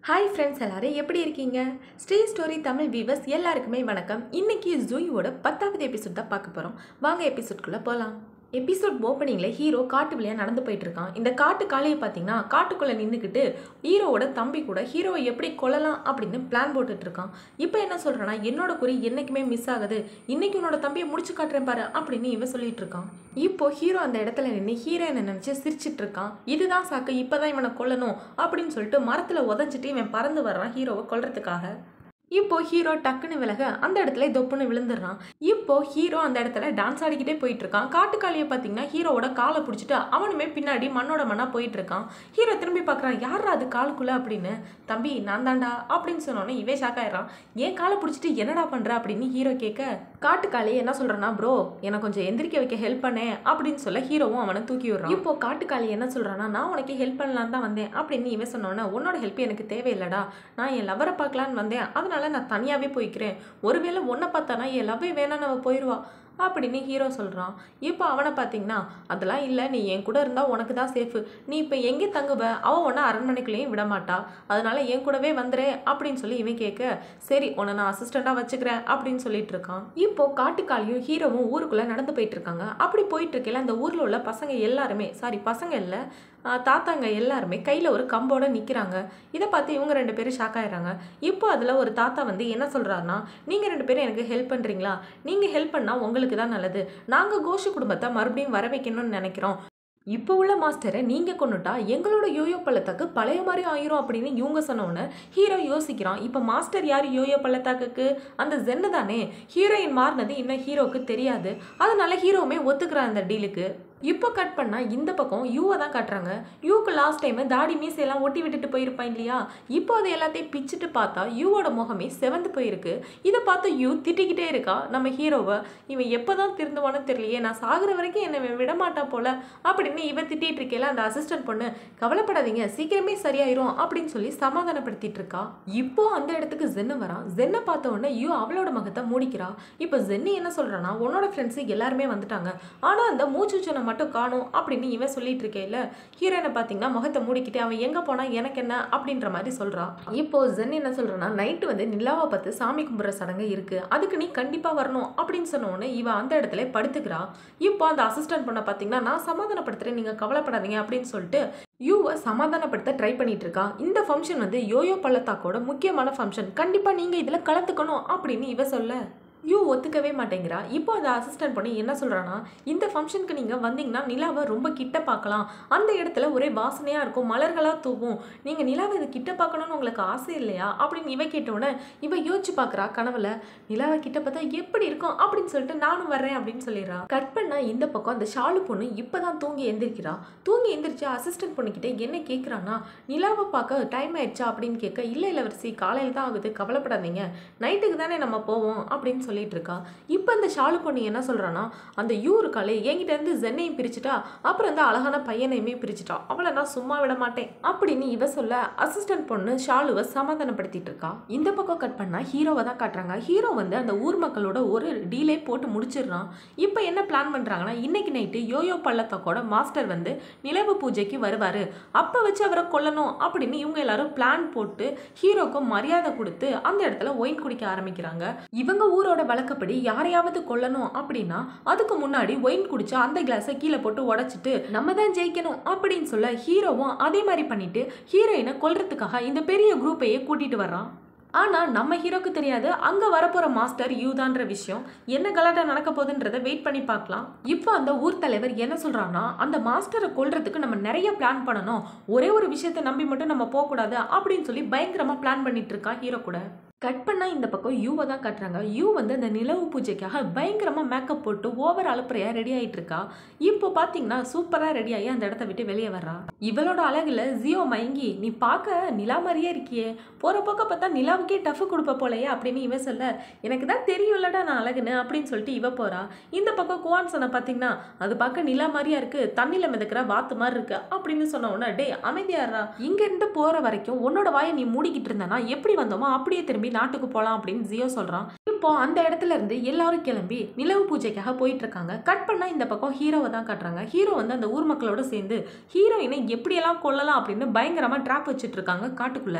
hi friends எல்லாரும் எப்படி இருக்கீங்க ஸ்ரீ ஸ்டோரி தமிழ் வீவர்ஸ் எல்லாருக்குமே வணக்கம் இன்னைக்கு ஜூயோட பத்தாவது எபிசோட் தான் பார்க்க போகிறோம் வாங்க எபிசோட்குள்ளே போகலாம் எபிசோட் ஓப்பனிங்கில் ஹீரோ காட்டு வழியாக நடந்து போயிட்டு இருக்கான் இந்த காட்டு காளையை பார்த்தீங்கன்னா காட்டுக்குள்ளே நின்றுக்கிட்டு ஹீரோவோட தம்பி கூட ஹீரோவை எப்படி கொல்லலாம் அப்படின்னு பிளான் போட்டுட்டு இருக்கான் இப்போ என்ன சொல்கிறேன்னா என்னோட குறி என்றைக்குமே மிஸ் ஆகுது இன்னைக்கு உன்னோட தம்பியை முடிச்சு காட்டுறேன் பாரு அப்படின்னு இவன் சொல்லிட்டு இருக்கான் இப்போ ஹீரோ அந்த இடத்துல நின்று ஹீரோயினை நினச்சி சிரிச்சிட்டு இருக்கான் இதுதான் சாக்கு இப்போதான் இவனை கொல்லணும் அப்படின்னு சொல்லிட்டு மரத்தில் உதஞ்சிட்டு இவன் பறந்து வர்றான் ஹீரோவை கொல்றதுக்காக இப்போ ஹீரோ டக்குன்னு விலக அந்த இடத்துல தொப்புன்னு விழுந்துடுறான் இப்போ ஹீரோ அந்த இடத்துல டான்ஸ் ஆடிக்கிட்டே போயிட்டு இருக்கான் காட்டுக்காளியை பார்த்தீங்கன்னா ஹீரோவோட காலை பிடிச்சிட்டு அவனுமே பின்னாடி மண்ணோட மண்ணா போயிட்டு இருக்கான் ஹீரோ திரும்பி பார்க்குறான் யாரா அது காலுக்குள்ள அப்படின்னு தம்பி நான் தாண்டா அப்படின்னு சொன்னோன்னே இவே ஷாக் ஆயிடுறான் ஏன் காலை பிடிச்சிட்டு என்னடா பண்ற அப்படின்னு ஹீரோ கேட்க காட்டுக்காளி என்ன சொல்றானா ப்ரோ எனக்கு கொஞ்சம் எந்திரிக்க வைக்க ஹெல்ப் பண்ணேன் அப்படின்னு சொல்ல ஹீரோவும் அவனை தூக்கி விடுறான் இப்போ காட்டுக்காளி என்ன சொல்றானா நான் உனக்கு ஹெல்ப் பண்ணலாம் தான் வந்தேன் அப்படின்னு இவன் சொன்னோன்னே உன்னோட ஹெல்ப் எனக்கு தேவையில்லடா நான் என் லவரை பார்க்கலான்னு வந்தேன் அதனால நான் தனியாகவே போய்க்கிறேன் ஒருவேளை ஒன்றை பார்த்தானா என் லவ்வே வேணாம் அவள் போயிடுவா அப்படின்னு ஹீரோ சொல்கிறான் இப்போ அவனை பார்த்தீங்கன்னா அதெல்லாம் இல்லை நீ என் கூட இருந்தால் உனக்கு தான் சேஃபு நீ இப்போ எங்கே தங்குவ அவன் உன்னை அரண்மனைக்குள்ளேயும் விட மாட்டா அதனால என் கூடவே வந்துரு அப்படின்னு சொல்லி இவன் கேட்க சரி உன்னை நான் அசிஸ்டண்ட்டாக வச்சுக்கிறேன் அப்படின்னு சொல்லிட்டு இருக்கான் இப்போ காட்டுக்காளியும் ஹீரோவும் ஊருக்குள்ளே நடந்து போயிட்டு இருக்காங்க அப்படி போயிட்டு இருக்கையில அந்த ஊரில் உள்ள பசங்க எல்லாருமே சாரி பசங்க இல்லை ஆஹ் தாத்தாங்க எல்லாருமே கையில் ஒரு கம்போட நிற்கிறாங்க இதை பார்த்து இவங்க ரெண்டு பேரும் ஷாக் ஆயிடுறாங்க இப்போ அதில் ஒரு தாத்தா வந்து என்ன சொல்கிறாருன்னா நீங்கள் ரெண்டு பேரும் எனக்கு ஹெல்ப் பண்ணுறீங்களா நீங்கள் ஹெல்ப் பண்ணால் உங்களுக்கு தான் நல்லது நாங்கள் கோஷு குடும்பத்தை மறுபடியும் வர வைக்கணும்னு நினைக்கிறோம் இப்போ உள்ள மாஸ்டரை நீங்கள் கொண்டுட்டா எங்களோட யோயோ பள்ளத்தாக்கு பழைய மாதிரி ஆயிரும் அப்படின்னு இவங்க சொன்னோன்னே ஹீரோ யோசிக்கிறான் இப்போ மாஸ்டர் யார் யோயோ பள்ளத்தாக்குக்கு அந்த ஜென்னு தானே ஹீரோயின் மாறினது இன்னும் ஹீரோக்கு தெரியாது அதனால ஹீரோவுமே ஒத்துக்கிறான் அந்த டீலுக்கு இப்போ கட் பண்ணால் இந்த பக்கம் யூவை தான் காட்டுறாங்க யூக்கு லாஸ்ட் டைம் தாடி மீசையெல்லாம் ஒட்டி விட்டுட்டு போயிருப்பான் இல்லையா இப்போ அதை எல்லாத்தையும் பிச்சுட்டு பார்த்தா யூவோட முகமே செவந்து போயிருக்கு இதை பார்த்து யூ திட்டிக்கிட்டே இருக்கா நம்ம ஹீரோவை இவன் எப்போ தான் திருந்துவானு தெரியலையே நான் சாகுற வரைக்கும் என்னை இவன் விடமாட்டா போல அப்படின்னு இவன் திட்டிகிட்டு இருக்கையில அந்த அசிஸ்டன்ட் பொண்ணு கவலைப்படாதீங்க சீக்கிரமே சரியாயிரும் அப்படின்னு சொல்லி சமாதானப்படுத்திட்டு இருக்கா இப்போ அந்த இடத்துக்கு ஜென்னு வரான் ஜென்னை பார்த்த உடனே யூ அவளோட முகத்தை மூடிக்கிறா இப்போ ஜென்னி என்ன சொல்றான்னா உன்னோட ஃப்ரெண்ட்ஸு எல்லாருமே வந்துட்டாங்க ஆனால் அந்த மூச்சுச்சனை மட்டும் காணும் அப்படின்னு இவன் சொல்லிட்டு இருக்கேல ஹீரோயினை பார்த்தீங்கன்னா முகத்தை மூடிக்கிட்டு அவன் எங்கே போனா எனக்கு என்ன அப்படின்ற மாதிரி சொல்றா இப்போ ஜென் என்ன சொல்றான்னா நைட்டு வந்து நிலாவை பார்த்து சாமி கும்பிட்ற சடங்கு இருக்கு அதுக்கு நீ கண்டிப்பா வரணும் அப்படின்னு சொன்ன உடனே இவன் அந்த இடத்துல படுத்துக்கிறா இப்போ அந்த அசிஸ்டன்ட் பண்ண பார்த்தீங்கன்னா நான் சமாதானப்படுத்துறேன் நீங்க கவலைப்படாதீங்க அப்படின்னு சொல்லிட்டு யூவை சமாதானப்படுத்த ட்ரை பண்ணிட்டு இருக்கா இந்த ஃபங்க்ஷன் வந்து யோயோ பள்ளத்தாக்கோட முக்கியமான ஃபங்க்ஷன் கண்டிப்பா நீங்க இதுல கலந்துக்கணும் அப்படின்னு இவ சொல்ல யூ ஒத்துக்கவே மாட்டேங்கிறா இப்போ அந்த அசிஸ்டன்ட் பண்ணி என்ன சொல்கிறான்னா இந்த ஃபங்க்ஷனுக்கு நீங்கள் வந்தீங்கன்னா நிலாவை ரொம்ப கிட்ட பார்க்கலாம் அந்த இடத்துல ஒரே வாசனையாக இருக்கும் மலர்களாக தூவும் நீங்கள் நிலாவை இது கிட்ட பார்க்கணும்னு உங்களுக்கு ஆசை இல்லையா அப்படின்னு இவ கேட்டோன்னே இவ யோசிச்சு பார்க்குறா கனவுல நிலாவை கிட்ட பார்த்தா எப்படி இருக்கும் அப்படின்னு சொல்லிட்டு நானும் வர்றேன் அப்படின்னு சொல்லிடுறா கட் பண்ணா இந்த பக்கம் அந்த ஷாலு பொண்ணு இப்போ தான் தூங்கி எந்திரிக்கிறா தூங்கி எந்திரிச்சு அசிஸ்டன்ட் பொண்ணுக்கிட்ட என்ன கேட்குறான்னா நிலாவை பார்க்க டைம் ஆயிடுச்சா அப்படின்னு கேட்க இல்லை இளவரசி காலையில் தான் ஆகுது கவலைப்படாதீங்க நைட்டுக்கு தானே நம்ம போவோம் அப்படின்னு சொல்லிட்டு இருக்கா இப்போ இந்த ஷாலு பொண்ணு என்ன சொல்கிறான்னா அந்த யூ இருக்காளே என்கிட்ட இருந்து ஜென்னையும் பிரிச்சுட்டா அப்புறம் இந்த அழகான பையனையுமே பிரிச்சுட்டா அவளை நான் சும்மா விட மாட்டேன் அப்படின்னு இவ சொல்ல அசிஸ்டன்ட் பொண்ணு ஷாலுவை சமாதானப்படுத்திட்டு இருக்கா இந்த பக்கம் கட் பண்ணா ஹீரோவை தான் காட்டுறாங்க ஹீரோ வந்து அந்த ஊர் மக்களோட ஒரு டீலே போட்டு முடிச்சிடுறான் இப்போ என்ன பிளான் பண்ணுறாங்கன்னா இன்னைக்கு நைட்டு யோயோ பள்ளத்தாக்கோட மாஸ்டர் வந்து நிலவு பூஜைக்கு வருவார் அப்போ வச்சு அவரை கொல்லணும் அப்படின்னு இவங்க எல்லாரும் பிளான் போட்டு ஹீரோக்கு மரியாதை கொடுத்து அந்த இடத்துல ஒயின் குடிக்க ஆரம்பிக்கிறாங்க இவங்க ஊரோட வழக்கப்படி யாரையாவது கொல்லணும் அப்படின்னா அதுக்கு முன்னாடி ஒயின் குடிச்சா அந்த கிளாஸை கீழே போட்டு உடைச்சிட்டு நம்ம தான் ஜெயிக்கணும் அப்படின்னு சொல்ல ஹீரோவும் அதே மாதிரி பண்ணிட்டு ஹீரோயினை கொல்றதுக்காக இந்த பெரிய குரூப்பையே கூட்டிட்டு வர்றான் ஆனால் நம்ம ஹீரோக்கு தெரியாது அங்கே வரப்போகிற மாஸ்டர் யூதான்ற விஷயம் என்ன கலாட்டா நடக்க போகுதுன்றதை வெயிட் பண்ணி பார்க்கலாம் இப்போ அந்த ஊர் தலைவர் என்ன சொல்கிறான்னா அந்த மாஸ்டரை கொல்றதுக்கு நம்ம நிறைய பிளான் பண்ணணும் ஒரே ஒரு விஷயத்தை நம்பி மட்டும் நம்ம போகக்கூடாது அப்படின்னு சொல்லி பயங்கரமாக பிளான் பண்ணிட்டு இருக்கா ஹீரோ கூட கட் பண்ணால் இந்த பக்கம் யூவை தான் கட்டுறாங்க யூ வந்து அந்த நிலவு பூஜைக்காக பயங்கரமாக மேக்கப் போட்டு ஓவர் அலப்பறையாக ரெடி ஆகிட்டு இருக்கா இப்போ பார்த்தீங்கன்னா சூப்பராக ரெடி ஆகி அந்த இடத்த விட்டு வெளியே வர்றா இவளோட அழகுல ஜியோ மயங்கி நீ பார்க்க நிலா மாதிரியே இருக்கியே போகிற போக்க பார்த்தா நிலாவுக்கே டஃப் கொடுப்ப போலையே அப்படின்னு இவன் சொல்ல எனக்கு தான் தெரியும்லடா நான் அழகுன்னு அப்படின்னு சொல்லிட்டு இவ போறா இந்த பக்கம் குவான் சொன்ன பார்த்தீங்கன்னா அது பார்க்க நிலா மாதிரியா இருக்கு தண்ணியில் மிதக்கிற வாத்து மாதிரி இருக்கு அப்படின்னு சொன்ன உடனே டே அமைதியாரா இங்க இருந்து போற வரைக்கும் உன்னோட வாயை நீ மூடிக்கிட்டு இருந்தனா எப்படி வந்தோமோ அப்படியே திரும்பி நாட்டுக்கு போகலாம் அப்படின்னு ஜியோ சொல்றான் இப்போ அந்த இடத்துல இருந்து எல்லாரும் கிளம்பி நிலவு பூஜைக்காக போயிட்டு இருக்காங்க கட் பண்ணா இந்த பக்கம் ஹீரோவை தான் காட்டுறாங்க ஹீரோ வந்து அந்த ஊர் மக்களோட சேர்ந்து ஹீரோயினை எப்படியெல்லாம் கொல்லலாம் அப்படின்னு பயங்கரமா ட்ராப் வச்சுட்டு இருக்காங்க காட்டுக்குள்ள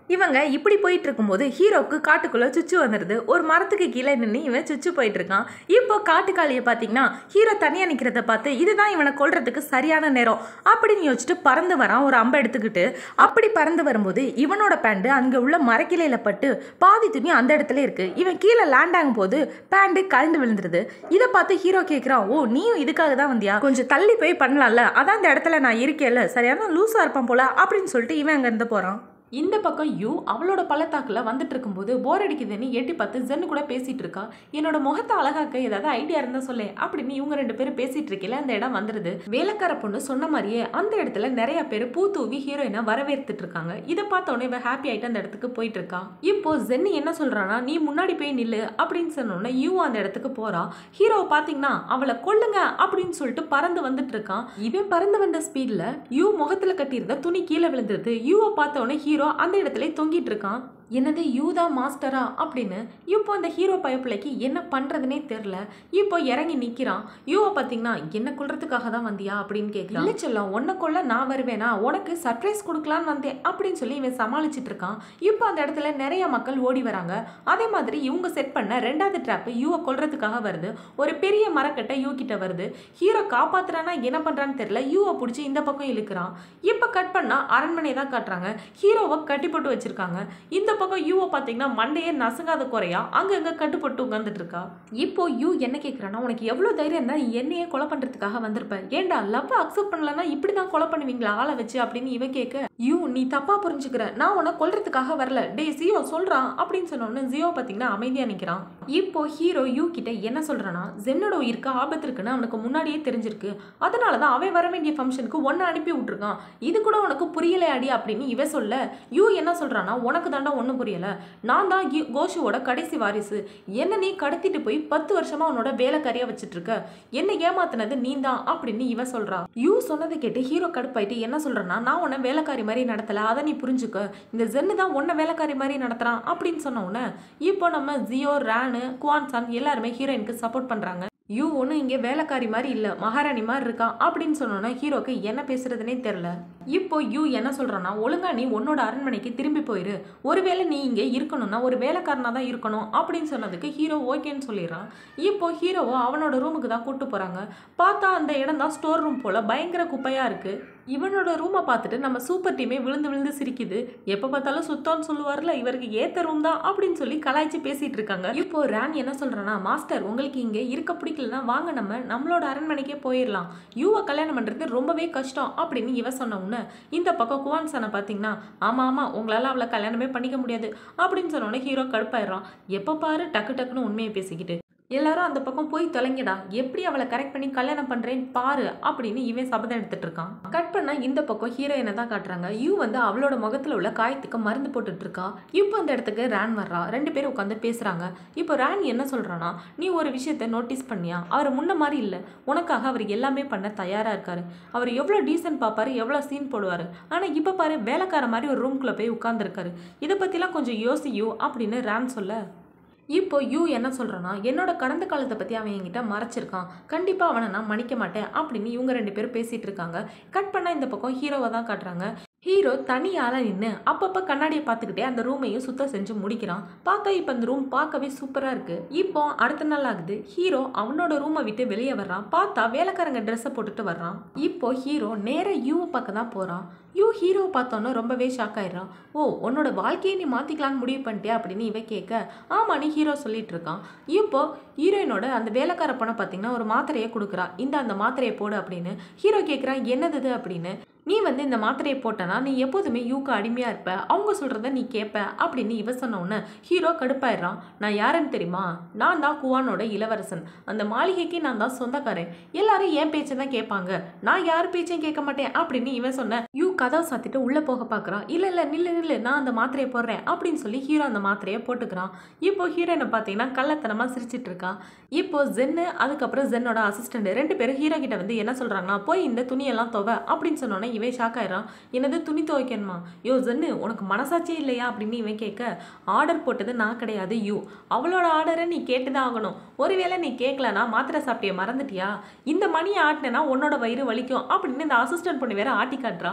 இவங்க இப்படி போயிட்டு இருக்கும்போது ஹீரோக்கு காட்டுக்குள்ள சுச்சு வந்துடுது ஒரு மரத்துக்கு கீழே நின்று இவன் சுச்சு போயிட்டு இருக்கான் இப்போ காட்டுக்காளியை பார்த்தீங்கன்னா ஹீரோ தனியாக நிற்கிறத பார்த்து இதுதான் இவனை கொல்றதுக்கு சரியான நேரம் அப்படின்னு யோசிச்சுட்டு பறந்து வரான் ஒரு அம்பை எடுத்துக்கிட்டு அப்படி பறந்து வரும்போது இவனோட பேண்ட் அங்கே உள்ள மரக்கிளையில பட்டு பாதி துணி அந்த இடத்துல இருக்கு இவன் கீழே லேண்ட் ஆகும் போது பேண்ட் கழண்டு விழுந்துருது இதை பார்த்து ஹீரோ கேட்குறான் ஓ நீயும் இதுக்காக தான் வந்தியா கொஞ்சம் தள்ளி போய் பண்ணலாம்ல அதான் இந்த இடத்துல நான் இருக்கேன்ல சரியான லூஸாக இருப்பான் போல அப்படின்னு சொல்லிட்டு இவன் அங்கேருந்து போகிறான் இந்த பக்கம் யூ அவளோட பள்ளத்தாக்குல வந்துட்டு இருக்கும்போது போர் அடிக்குதுன்னு எட்டி பார்த்து ஜென்னு கூட பேசிட்டு இருக்கா என்னோட முகத்தை அழகாக்க ஏதாவது ஐடியா இருந்தா சொல்லே அப்படின்னு இவங்க ரெண்டு பேரும் பேசிட்டு இருக்கல அந்த இடம் வந்துருது வேலைக்கார பொண்ணு சொன்ன மாதிரியே அந்த இடத்துல நிறைய பேர் பூ தூவி ஹீரோயினை வரவேற்றுட்டு இருக்காங்க இதை பார்த்த உடனே இவ ஹாப்பி ஆயிட்டு அந்த இடத்துக்கு போயிட்டு இருக்கா இப்போ ஜென்னு என்ன சொல்றானா நீ முன்னாடி போய் நில்லு அப்படின்னு சொன்னோன்னே யூ அந்த இடத்துக்கு போறா ஹீரோவை பாத்தீங்கன்னா அவளை கொல்லுங்க அப்படின்னு சொல்லிட்டு பறந்து வந்துட்டு இருக்கான் இவன் பறந்து வந்த ஸ்பீட்ல யூ முகத்துல கட்டியிருந்த துணி கீழே விழுந்துருது யூவை பார்த்த உடனே ஹீரோ அந்த இடத்துல தொங்கிட்டு இருக்கான் என்னது யூதா மாஸ்டரா அப்படின்னு இப்போ அந்த ஹீரோ பயப்பிள்ளைக்கு என்ன பண்ணுறதுனே தெரில இப்போ இறங்கி நிற்கிறான் யூவை பார்த்தீங்கன்னா என்ன கொள்றதுக்காக தான் வந்தியா அப்படின்னு கேட்கலாம் இல்லை சொல்லம் உன்னை கொள்ள நான் வருவேனா உனக்கு சர்ப்ரைஸ் கொடுக்கலான்னு வந்தேன் அப்படின்னு சொல்லி இவன் சமாளிச்சிட்டு இருக்கான் இப்போ அந்த இடத்துல நிறைய மக்கள் ஓடி வராங்க அதே மாதிரி இவங்க செட் பண்ண ரெண்டாவது ட்ராப் யூவை கொல்றதுக்காக வருது ஒரு பெரிய மரக்கட்டை யூ கிட்ட வருது ஹீரோ காப்பாத்துறானா என்ன பண்றான்னு தெரியல யூவை பிடிச்சி இந்த பக்கம் இழுக்கிறான் இப்போ கட் பண்ணா அரண்மனையை தான் காட்டுறாங்க ஹீரோவை கட்டி போட்டு வச்சிருக்காங்க இந்த பக்கம் யூவை பார்த்தீங்கன்னா மண்டையே நசுங்காத குறையா அங்கங்க கட்டுப்பட்டு உட்காந்துட்டு இருக்கா இப்போ யூ என்ன கேட்குறான்னா உனக்கு எவ்வளோ தைரியம் இருந்தால் என்னையே கொலை பண்ணுறதுக்காக வந்திருப்ப ஏன்டா லவ் அக்செப்ட் பண்ணலன்னா இப்படி தான் கொலை பண்ணுவீங்களா ஆளை வச்சு அப்படின்னு இவன் கேட்க யூ நீ தப்பா புரிஞ்சுக்கிற நான் உன்னை கொல்றதுக்காக வரல டே ஜியோ சொல்றான் அப்படின்னு சொன்னோன்னு ஜியோ பார்த்தீங்கன்னா அமைதியா நிற்கிறான் இப்போ ஹீரோ யூ கிட்ட என்ன சொல்றானா ஜென்னோட உயிருக்கு ஆபத்து இருக்குன்னு அவனுக்கு முன்னாடியே தெரிஞ்சிருக்கு அதனால தான் அவன் வர வேண்டிய ஃபங்க்ஷனுக்கு ஒன்று அனுப்பி விட்டுருக்கான் இது கூட உனக்கு புரியலை அடி அப்படின்னு இவன் சொல்ல யூ என்ன சொல்றானா உனக்கு தாண்டா ஒன்றும் புரியல நான் தான் கி- கோஷுவோட கடைசி வாரிசு என்ன நீ கடத்திட்டு போய் பத்து வருஷமா உன்னோட வேலைக்காரியா வச்சிட்டு இருக்க என்ன ஏமாத்துனது நீ தான் அப்படின்னு இவன் சொல்றா யூ சொன்னதை கேட்டு ஹீரோ கடுப்பாயிட்டு என்ன சொல்றேன்னா நான் உன்னை வேலைக்காரி மாதிரி நடத்தல அதை நீ புரிஞ்சுக்க இந்த ஜென்னு தான் உன்னை வேலைக்காரி மாதிரி நடத்துறான் அப்படின்னு சொன்ன உடனே இப்போ நம்ம ஜியோ ரேனு குவான்சான் எல்லாருமே ஹீரோயினுக்கு சப்போர்ட் பண்றாங்க யூ ஒன்றும் இங்கே வேலைக்காரி மாதிரி இல்லை மகாராணி மாதிரி இருக்கான் அப்படின்னு சொன்னோன்னா ஹீரோக்கு என்ன பேசுறதுனே தெரில இப்போ யூ என்ன சொல்கிறான்னா ஒழுங்கா நீ உன்னோட அரண்மனைக்கு திரும்பி போயிரு ஒருவேளை நீ இங்கே இருக்கணும்னா ஒரு வேலைக்காரனாக தான் இருக்கணும் அப்படின்னு சொன்னதுக்கு ஹீரோ ஓகேன்னு சொல்லிடுறான் இப்போ ஹீரோவை அவனோட ரூமுக்கு தான் கூட்டு போகிறாங்க பார்த்தா அந்த இடம் தான் ஸ்டோர் ரூம் போல் பயங்கர குப்பையாக இருக்குது இவனோட ரூமை பார்த்துட்டு நம்ம சூப்பர் டீமே விழுந்து விழுந்து சிரிக்குது எப்போ பார்த்தாலும் சுத்தம்னு சொல்லுவார்ல இவருக்கு ஏத்த ரூம் தான் அப்படின்னு சொல்லி கலாய்ச்சி பேசிட்டு இருக்காங்க இப்போ ரேன் என்ன சொல்றானா மாஸ்டர் உங்களுக்கு இங்கே இருக்க பிடிக்கலனா வாங்க நம்ம நம்மளோட அரண்மனைக்கே போயிடலாம் யூவை கல்யாணம் பண்ணுறது ரொம்பவே கஷ்டம் அப்படின்னு இவ சொன்ன உடனே இந்த பக்கம் குவான் சனை பார்த்தீங்கன்னா ஆமாம் ஆமாம் உங்களால் அவளை கல்யாணமே பண்ணிக்க முடியாது அப்படின்னு சொன்ன உடனே ஹீரோ கடுப்பாயிடுறான் எப்போ பாரு டக்கு டக்குன்னு உண்மையை பேசிக்கிட்டு எல்லாரும் அந்த பக்கம் போய் தொலைங்கடா எப்படி அவளை கரெக்ட் பண்ணி கல்யாணம் பண்றேன்னு பாரு அப்படின்னு இவன் சபதம் எடுத்துட்டு இருக்கான் கட் பண்ணா இந்த பக்கம் ஹீரோயினை தான் காட்டுறாங்க யூ வந்து அவளோட முகத்துல உள்ள காயத்துக்கு மருந்து போட்டுட்டு இருக்கா இப்போ அந்த இடத்துக்கு ரேன் வர்றா ரெண்டு பேரும் உட்காந்து பேசுறாங்க இப்போ ரேன் என்ன சொல்றானா நீ ஒரு விஷயத்த நோட்டீஸ் பண்ணியா அவர் முன்ன மாதிரி இல்லை உனக்காக அவர் எல்லாமே பண்ண தயாரா இருக்காரு அவர் எவ்வளோ டீசன்ட் பார்ப்பாரு எவ்வளோ சீன் போடுவாரு ஆனா இப்போ பாரு வேலைக்கார மாதிரி ஒரு ரூம்குள்ள போய் உட்காந்துருக்காரு இதை பத்திலாம் கொஞ்சம் யோசியோ அப்படின்னு ரேன் சொல்ல இப்போ யூ என்ன சொல்கிறான்னா என்னோட கடந்த காலத்தை பற்றி அவன் என்கிட்ட மறைச்சிருக்கான் கண்டிப்பாக அவனை நான் மன்னிக்க மாட்டேன் அப்படின்னு இவங்க ரெண்டு பேரும் பேசிகிட்டு இருக்காங்க கட் பண்ணால் இந்த பக்கம் ஹீரோவை தான் காட்டுறாங்க ஹீரோ தனியால நின்று அப்பப்போ கண்ணாடியை பார்த்துக்கிட்டே அந்த ரூமையும் சுத்தம் செஞ்சு முடிக்கிறான் பார்த்தா இப்போ அந்த ரூம் பார்க்கவே சூப்பராக இருக்கு இப்போ அடுத்த நாள் ஆகுது ஹீரோ அவனோட ரூமை விட்டு வெளியே வர்றான் பார்த்தா வேலைக்காரங்க ட்ரெஸ்ஸை போட்டுட்டு வர்றான் இப்போ ஹீரோ நேராக யூவை பார்க்க தான் போகிறான் யூ ஹீரோவை பார்த்தோன்னே ரொம்பவே ஷாக் ஆயிடுறான் ஓ உன்னோட வாழ்க்கையை நீ மாற்றிக்கலான்னு முடிவு பண்ணிட்டியா அப்படின்னு இவ கேட்க ஆமாம் நீ ஹீரோ சொல்லிட்டு இருக்கான் இப்போ ஹீரோயினோட அந்த வேலைக்கார பொண்ணை பார்த்தீங்கன்னா ஒரு மாத்திரையை கொடுக்குறா இந்த அந்த மாத்திரையை போடு அப்படின்னு ஹீரோ கேட்குறான் என்னது இது அப்படின்னு நீ வந்து இந்த மாத்திரையை போட்டனா நீ எப்போதுமே யூக்கு அடிமையாக இருப்ப அவங்க சொல்கிறத நீ கேட்ப அப்படின்னு இவ சொன்ன உடனே ஹீரோ கடுப்பாயிடுறான் நான் யாருன்னு தெரியுமா நான் தான் குவானோட இளவரசன் அந்த மாளிகைக்கு நான் தான் சொந்தக்காரன் எல்லாரும் என் பேச்சை தான் கேட்பாங்க நான் யார் பேச்சையும் கேட்க மாட்டேன் அப்படின்னு இவன் சொன்ன யூ கதவை சாத்திட்டு உள்ளே போக பார்க்குறான் இல்லை இல்லை நில்லு நில்லு நான் அந்த மாத்திரையை போடுறேன் அப்படின்னு சொல்லி ஹீரோ அந்த மாத்திரையை போட்டுக்கிறான் இப்போ ஹீரோயினை பார்த்தீங்கன்னா கள்ளத்தனமாக சிரிச்சிட்டு இருக்கான் இப்போ ஜென்னு அதுக்கப்புறம் ஜென்னோட அசிஸ்டண்ட் ரெண்டு பேரும் ஹீரோ கிட்ட வந்து என்ன சொல்கிறாங்கன்னா போய் இந்த துணியெல்லாம் துவை அப்படின்னு சொன்னோன்னே இவன் ஷாக் ஆயிடுறான் என்னது துணி துவைக்கணுமா யோ ஜென்னு உனக்கு மனசாட்சியே இல்லையா அப்படின்னு இவன் கேட்க ஆர்டர் போட்டது நான் கிடையாது யூ அவளோட ஆர்டரை நீ கேட்டு தான் ஆகணும் ஒருவேளை நீ கேட்கலனா மாத்திரை சாப்பிட்டிய மறந்துட்டியா இந்த மணியை ஆட்டினேன்னா உன்னோட வயிறு வலிக்கும் அப்படின்னு இந்த அசிஸ்டன்ட் பொண்ணு வேற ஆட்டி காட்டுறா ஹீரோ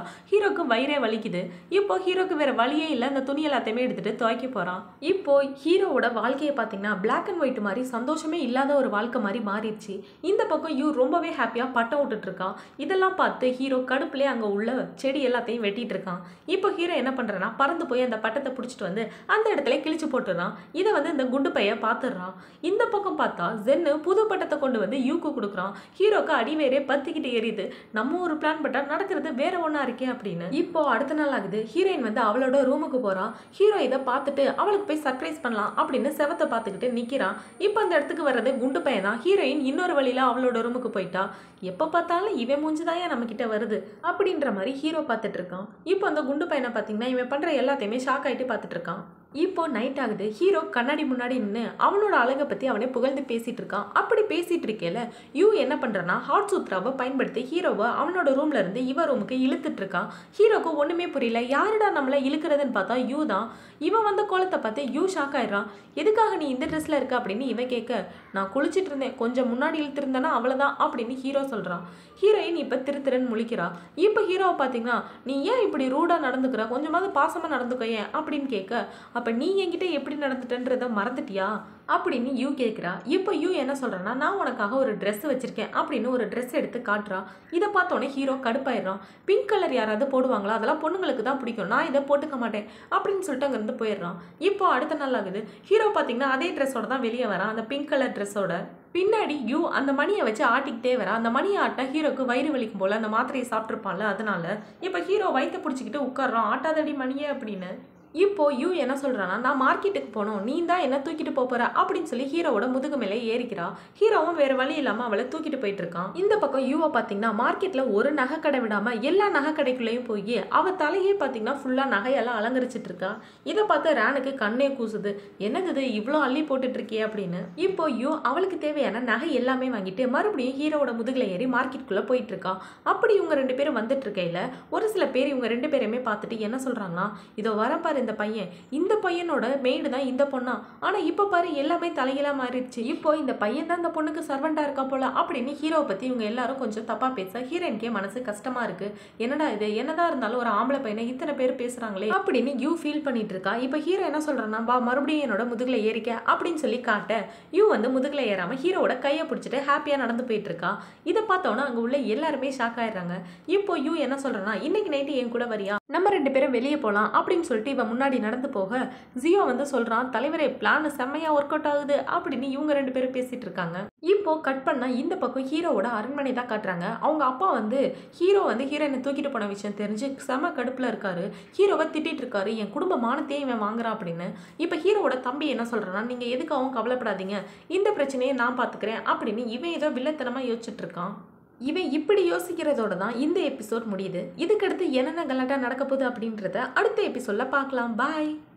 ஹீரோக்கு வயிறே வலிக்குது இப்போ ஹீரோக்கு வேற வழியே இல்லை அந்த துணி எல்லாத்தையுமே எடுத்துட்டு துவைக்க போறான் இப்போ ஹீரோவோட வாழ்க்கையை பார்த்தீங்கன்னா பிளாக் அண்ட் ஒயிட் மாதிரி சந்தோஷமே இல்லாத ஒரு வாழ்க்கை மாதிரி மாறிடுச்சு இந்த பக்கம் யூ ரொம்பவே ஹாப்பியா பட்டம் விட்டுட்டு இருக்கான் இதெல்லாம் பார்த்து ஹீரோ கடுப்புலேயே அங்க உள்ள செடி எல்லாத்தையும் வெட்டிட்டு இருக்கான் இப்போ ஹீரோ என்ன பண்றான்னா பறந்து போய் அந்த பட்டத்தை பிடிச்சிட்டு வந்து அந்த இடத்துல கிழிச்சு போட்டுறான் இதை வந்து இந்த குண்டு பையன் பார்த்துடுறான் இந்த பக்கம் பார்த்தா ஜென்னு புது பட்டத்தை கொண்டு வந்து யூக்கு கொடுக்குறான் ஹீரோக்கு அடிவேரே பத்திக்கிட்டு எரியுது நம்ம ஒரு பிளான் பட்டா நடக்கிறது வேற ஒன்றா இருக்கே அப்படின்னு இப்போ அடுத்த நாள் ஆகுது ஹீரோயின் வந்து அவளோட ரூமுக்கு போறான் ஹீரோ இதை பார்த்துட்டு அவளுக்கு போய் சர்ப்ரைஸ் பண்ணலாம் அப்படின்னு செவத்தை பார்த்துக்கிட்டு நிற்கிறான் இப்போ அந்த இடத்துக்கு வர்றது குண்டு பையன் தான் ஹீரோயின் இன்னொரு வழியில அவளோட ரூமுக்கு போயிட்டா எப்போ பார்த்தாலும் இவன் மூஞ்சுதான் நம்ம கிட்ட வருது அப்படின்ற மாதிரி ஹீரோ பார்த்துட்டு இருக்கான் இப்போ அந்த குண்டு பையனை பார்த்தீங்கன்னா இவன் பண்ற எல்லாத்தையுமே ஷாக் ஆயிட்டு பார்த்துட்டு இருக்கான் இப்போ நைட் ஆகுது ஹீரோ கண்ணாடி முன்னாடி நின்று அவனோட அழகை பற்றி அவனே புகழ்ந்து பேசிட்டு இருக்கான் அப்படி பேசிட்டு இருக்கேல யூ என்ன பண்ணுறான்னா ஹாட் சூத்ராவை பயன்படுத்தி ஹீரோவை அவனோட ரூம்ல இருந்து இவ ரூமுக்கு இழுத்துட்டு இருக்கான் ஹீரோக்கு ஒன்றுமே புரியல யாருடா நம்மளை இழுக்கிறதுன்னு பார்த்தா யூ தான் இவன் வந்த கோலத்தை பார்த்து யூ ஷாக் ஆயிடுறான் எதுக்காக நீ இந்த ட்ரெஸ்ல இருக்க அப்படின்னு இவன் கேட்க நான் குளிச்சிட்டு இருந்தேன் கொஞ்சம் முன்னாடி இழுத்திருந்தேன்னா அவ்வளோதான் அப்படின்னு ஹீரோ சொல்கிறான் ஹீரோயின் இப்போ திரு திருன்னு முழிக்கிறா இப்போ ஹீரோவை பார்த்தீங்கன்னா நீ ஏன் இப்படி ரூடாக நடந்துக்கிற கொஞ்சமாவது பாசமாக நடந்துக்கோ ஏன் அப்படின்னு கேட்க அப்போ நீ என்கிட்ட எப்படி நடந்துட்டன்றத மறந்துட்டியா அப்படின்னு யூ கேட்குறா இப்போ யூ என்ன சொல்கிறேன்னா நான் உனக்காக ஒரு ட்ரெஸ் வச்சுருக்கேன் அப்படின்னு ஒரு ட்ரெஸ் எடுத்து காட்டுறா இதை பார்த்தோன்னே ஹீரோ கடுப்பாயிடுறான் பிங்க் கலர் யாராவது போடுவாங்களா அதெல்லாம் பொண்ணுங்களுக்கு தான் பிடிக்கும் நான் இதை போட்டுக்க மாட்டேன் அப்படின்னு சொல்லிட்டு அங்கேருந்து போயிடுறான் இப்போ அடுத்த நாள் ஆகுது ஹீரோ பார்த்தீங்கன்னா அதே ட்ரெஸ்ஸோட தான் வெளியே வரான் அந்த பிங்க் கலர் ட்ரெஸ்ஸோட பின்னாடி யூ அந்த மணியை வச்சு ஆட்டிக்கிட்டே வரா அந்த மணியை ஆட்ட ஹீரோக்கு வயிறு வலிக்கும் போல அந்த மாத்திரையை சாப்பிட்ருப்பான்ல அதனால இப்போ ஹீரோ வயிற்ற பிடிச்சிக்கிட்டு உட்கார்றான் ஆட்டாதடி மணியே அப்படின்னு இப்போ யூ என்ன சொல்றானா நான் மார்க்கெட்டுக்கு போகணும் நீ தான் என்ன தூக்கிட்டு போப் போற அப்படின்னு சொல்லி ஹீரோவோட முதுகு மேலே ஏறிக்கிறா ஹீரோவும் வேற வழி இல்லாம அவளை தூக்கிட்டு போயிட்டு இருக்கான் இந்த பக்கம் யூவை பாத்தீங்கன்னா மார்க்கெட்ல ஒரு நகை கடை விடாம எல்லா நகை கடைக்குள்ளேயும் போய் அவ தலையே பாத்தீங்கன்னா ஃபுல்லா நகையெல்லாம் அலங்கரிச்சிட்டு இருக்கா இதை பார்த்து ரேனுக்கு கண்ணே கூசுது என்னது இது இவ்வளோ அள்ளி போட்டுட்டு இருக்கியே அப்படின்னு இப்போ யூ அவளுக்கு தேவையான நகை எல்லாமே வாங்கிட்டு மறுபடியும் ஹீரோவோட முதுகுல ஏறி மார்க்கெட்டுக்குள்ள போயிட்டு இருக்கா அப்படி இவங்க ரெண்டு பேரும் வந்துட்டு இருக்கையில ஒரு சில பேர் இவங்க ரெண்டு பேருமே பார்த்துட்டு என்ன சொல்றாங்கன்னா இதோ வர பாரு இந்த பையன் இந்த பையனோட மெய்டு தான் இந்த பொண்ணா ஆனா இப்ப பாரு எல்லாமே தலைகீழா மாறிடுச்சு இப்போ இந்த பையன் தான் இந்த பொண்ணுக்கு சர்வெண்டா இருக்கா போல அப்படின்னு ஹீரோவை பத்தி இவங்க எல்லாரும் கொஞ்சம் தப்பா பேச ஹீரோயின்கே மனசு கஷ்டமா இருக்கு என்னடா இது என்னதான் இருந்தாலும் ஒரு ஆம்பளை பையனை இத்தனை பேர் பேசுறாங்களே அப்படின்னு யூ ஃபீல் பண்ணிட்டு இருக்கா இப்போ ஹீரோ என்ன சொல்றான்னா வா மறுபடியும் என்னோட முதுகுல ஏறிக்க அப்படின்னு சொல்லி காட்ட யூ வந்து முதுகுல ஏறாம ஹீரோவோட கையை பிடிச்சிட்டு ஹாப்பியா நடந்து போயிட்டு இருக்கா இதை பார்த்தோன்னா அங்க உள்ள எல்லாருமே ஷாக் ஆயிடுறாங்க இப்போ யூ என்ன சொல்றனா இன்னைக்கு நைட்டு என் கூட வரியா நம்ம ரெண்டு பேரும் வெளியே போகலாம் அப்படின்னு சொல்லிட்டு இவன் முன்னாடி நடந்து போக ஜியோ வந்து சொல்றான் தலைவரே பிளான் செம்மையா ஒர்க் அவுட் ஆகுது அப்படின்னு இவங்க ரெண்டு பேரும் பேசிட்டு இருக்காங்க இப்போ கட் பண்ணா இந்த பக்கம் ஹீரோவோட அரண்மனை தான் காட்டுறாங்க அவங்க அப்பா வந்து ஹீரோ வந்து ஹீரோயினை தூக்கிட்டு போன விஷயம் தெரிஞ்சு செம கடுப்புல இருக்காரு ஹீரோவை திட்டிட்டு இருக்காரு என் குடும்ப மானத்தையே இவன் வாங்குறான் அப்படின்னு இப்போ ஹீரோவோட தம்பி என்ன சொல்றான்னா நீங்க எதுக்காகவும் கவலைப்படாதீங்க இந்த பிரச்சனையை நான் பாத்துக்கிறேன் அப்படின்னு இவன் ஏதோ வில்லத்தனமா யோசிச்சுட்டு இருக்கான் இவன் இப்படி யோசிக்கிறதோட தான் இந்த எபிசோட் முடியுது இதுக்கடுத்து என்னென்ன கலாட்டா நடக்க போகுது அப்படின்றத அடுத்த எபிசோட்ல பார்க்கலாம் பாய்